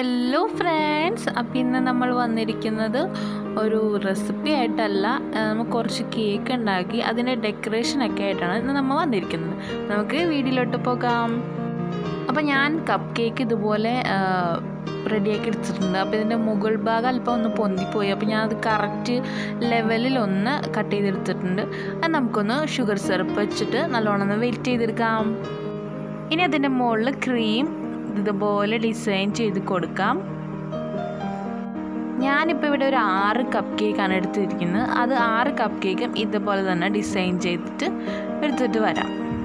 hello friends അപ്പം ഇന്ന് നമ്മൾ വന്നിരിക്കുന്നത് ഒരു റെസിപ്പി ആയിട്ടല്ല ആ, നമുക്ക് കുറച്ച് കേക്ക് ഉണ്ടാക്കി അതിൻ്റെ ഡെക്കറേഷനൊക്കെ ആയിട്ടാണ് ഇന്ന് നമ്മൾ വന്നിരിക്കുന്നത് നമുക്ക് വീഡിയോയിലോട്ട് പോകാം അപ്പോൾ ഞാൻ കപ്പ് കേക്ക് ഇതുപോലെ റെഡിയാക്കി എടുത്തിട്ടുണ്ട് അപ്പോൾ ഇതിൻ്റെ മുകൾ ഭാഗം അല്പം ഒന്ന് പൊന്തിപ്പോയി അപ്പോൾ ഞാൻ അത് കറക്റ്റ് ലെവലിൽ ഒന്ന് കട്ട് ചെയ്തെടുത്തിട്ടുണ്ട് അത് നമുക്കൊന്ന് ഷുഗർ സിറപ്പ് വെച്ചിട്ട് നല്ലോണം ഒന്ന് വെയിറ്റ് ചെയ്തെടുക്കാം ഇനി അതിൻ്റെ മുകളിൽ ക്രീം ഇതുപോലെ ഡിസൈൻ ചെയ്ത് കൊടുക്കാം ഞാനിപ്പോൾ ഇവിടെ ഒരു ആറ് കപ്പ് കേക്കാണ് എടുത്തിരിക്കുന്നത് അത് ആറ് കപ്പ് കേക്കും ഇതുപോലെ തന്നെ ഡിസൈൻ ചെയ്തിട്ട് എടുത്തിട്ട് വരാം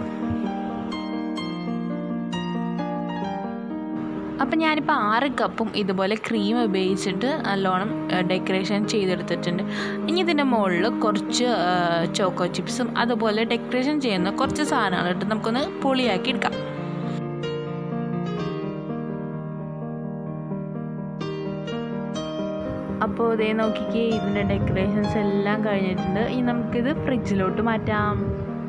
അപ്പം ഞാനിപ്പോൾ ആറ് കപ്പും ഇതുപോലെ ക്രീം ഉപയോഗിച്ചിട്ട് നല്ലോണം ഡെക്കറേഷൻ ചെയ്തെടുത്തിട്ടുണ്ട് ഇനി ഇതിൻ്റെ മുകളിൽ കുറച്ച് ചോക്കോ ചിപ്സും അതുപോലെ ഡെക്കറേഷൻ ചെയ്യുന്ന കുറച്ച് സാധനങ്ങൾ ഇട്ട് നമുക്കൊന്ന് പൊളിയാക്കി എടുക്കാം അപ്പോൾ ഇതേ നോക്കിക്കേ ഇതിൻ്റെ ഡെക്കറേഷൻസ് എല്ലാം കഴിഞ്ഞിട്ടുണ്ട് ഇനി നമുക്കിത് ഫ്രിഡ്ജിലോട്ട് മാറ്റാം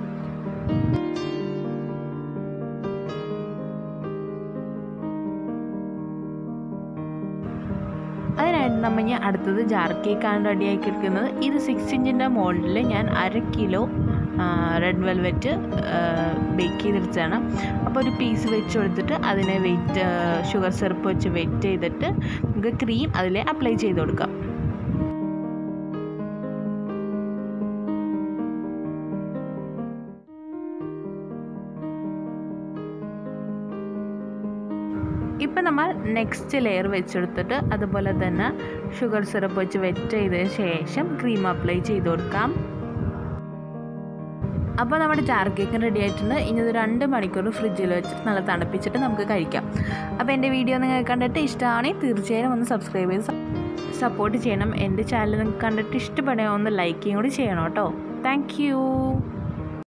അതിനായിട്ട് നമ്മൾ ഇനി അടുത്തത് ജാർ കേക്കാണ് റെഡിയാക്കി എടുക്കുന്നത് ഇത് സിക്സ് ഇഞ്ചിൻ്റെ മോൾഡിൽ ഞാൻ അര കിലോ റെഡ് വെൽവെറ്റ് ബേക്ക് ചെയ്തെടുത്തതാണ് അപ്പോൾ ഒരു പീസ് വെച്ച് കൊടുത്തിട്ട് അതിനെ വെയിറ്റ് ഷുഗർ സിറപ്പ് വെച്ച് വെയിറ്റ് ചെയ്തിട്ട് നമുക്ക് ക്രീം അതിൽ അപ്ലൈ ചെയ്ത് കൊടുക്കാം ഇപ്പം നമ്മൾ നെക്സ്റ്റ് ലെയർ വെച്ചെടുത്തിട്ട് അതുപോലെ തന്നെ ഷുഗർ സിറപ്പ് വെച്ച് വെറ്റ് ചെയ്തതിന് ശേഷം ക്രീം അപ്ലൈ ചെയ്ത് കൊടുക്കാം അപ്പോൾ നമ്മുടെ ചാർ കേക്ക് റെഡി ആയിട്ടുണ്ട് ഇനി ഇത് രണ്ട് മണിക്കൂർ ഫ്രിഡ്ജിൽ വെച്ച് നല്ല തണുപ്പിച്ചിട്ട് നമുക്ക് കഴിക്കാം അപ്പോൾ എൻ്റെ വീഡിയോ നിങ്ങൾക്ക് കണ്ടിട്ട് ഇഷ്ടമാണെങ്കിൽ തീർച്ചയായും ഒന്ന് സബ്സ്ക്രൈബ് ചെയ്ത് സപ്പോർട്ട് ചെയ്യണം എൻ്റെ ചാനൽ നിങ്ങൾക്ക് കണ്ടിട്ട് ഇഷ്ടപ്പെടുക ഒന്ന് ലൈക്കും കൂടി ചെയ്യണം കേട്ടോ താങ്ക്